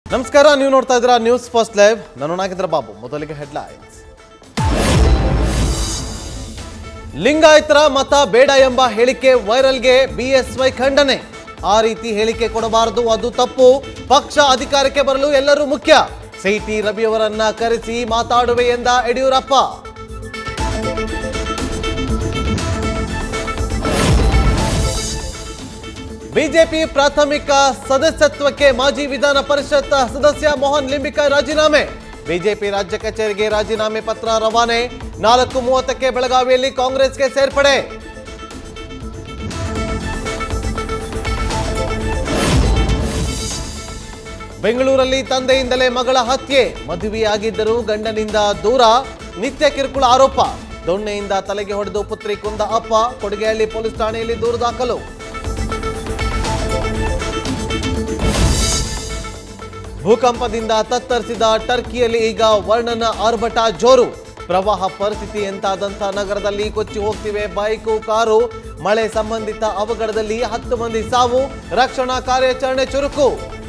ನಮಸ್ಕಾರ ನೀವು ನೋಡ್ತಾ ಇದ್ದೀರಾ ನ್ಯೂಸ್ ಫಸ್ಟ್ ಲೈವ್ ನಾನು ನಾಗೇಂದ್ರ ಬಾಬು ಮೊದಲಿಗೆ ಹೆಡ್ಲೈನ್ಸ್ ಲಿಂಗಾಯತರ ಮತ ಬೇಡ ಎಂಬ ಹೇಳಿಕೆ ವೈರಲ್ಗೆ ಬಿಎಸ್ವೈ ಖಂಡನೆ ಆ ರೀತಿ ಹೇಳಿಕೆ ಕೊಡಬಾರದು ಅದು ತಪ್ಪು ಪಕ್ಷ ಅಧಿಕಾರಕ್ಕೆ ಬರಲು ಎಲ್ಲರೂ ಮುಖ್ಯ ಸಿಟಿ ರವಿಯವರನ್ನ ಕರೆಸಿ ಮಾತಾಡುವೆ ಎಂದ ಯಡಿಯೂರಪ್ಪ ಬಿಜೆಪಿ ಪ್ರಾಥಮಿಕ ಸದಸ್ಯತ್ವಕ್ಕೆ ಮಾಜಿ ವಿಧಾನ ಪರಿಷತ್ ಸದಸ್ಯ ಮೋಹನ್ ಲಿಂಬಿಕ ರಾಜೀನಾಮೆ ಬಿಜೆಪಿ ರಾಜ್ಯ ಕಚೇರಿಗೆ ರಾಜೀನಾಮೆ ಪತ್ರ ರವಾನೆ ನಾಲ್ಕು ಮೂವತ್ತಕ್ಕೆ ಬೆಳಗಾವಿಯಲ್ಲಿ ಕಾಂಗ್ರೆಸ್ಗೆ ಸೇರ್ಪಡೆ ಬೆಂಗಳೂರಲ್ಲಿ ತಂದೆಯಿಂದಲೇ ಮಗಳ ಹತ್ಯೆ ಮದುವೆಯಾಗಿದ್ದರೂ ಗಂಡನಿಂದ ದೂರ ನಿತ್ಯ ಕಿರುಕುಳ ಆರೋಪ ದೊಣ್ಣೆಯಿಂದ ತಲೆಗೆ ಹೊಡೆದು ಪುತ್ರಿ ಕೊಂದ ಅಪ್ಪ ಕೊಡಗೆಹಳ್ಳಿ ಪೊಲೀಸ್ ಠಾಣೆಯಲ್ಲಿ ದೂರು ದಾಖಲು ಭೂಕಂಪದಿಂದ ತತ್ತರಿಸಿದ ಟರ್ಕಿಯಲ್ಲಿ ಈಗ ವರ್ಣನ ಆರ್ಭಟ ಜೋರು ಪ್ರವಾಹ ಪರಿಸ್ಥಿತಿ ಎಂತಾದಂಥ ನಗರದಲ್ಲಿ ಕೊಚ್ಚಿ ಹೋಗ್ತಿವೆ ಬೈಕು ಕಾರು ಮಳೆ ಸಂಬಂಧಿತ ಅವಘಡದಲ್ಲಿ ಹತ್ತು ಮಂದಿ ಸಾವು ರಕ್ಷಣಾ ಕಾರ್ಯಾಚರಣೆ ಚುರುಕು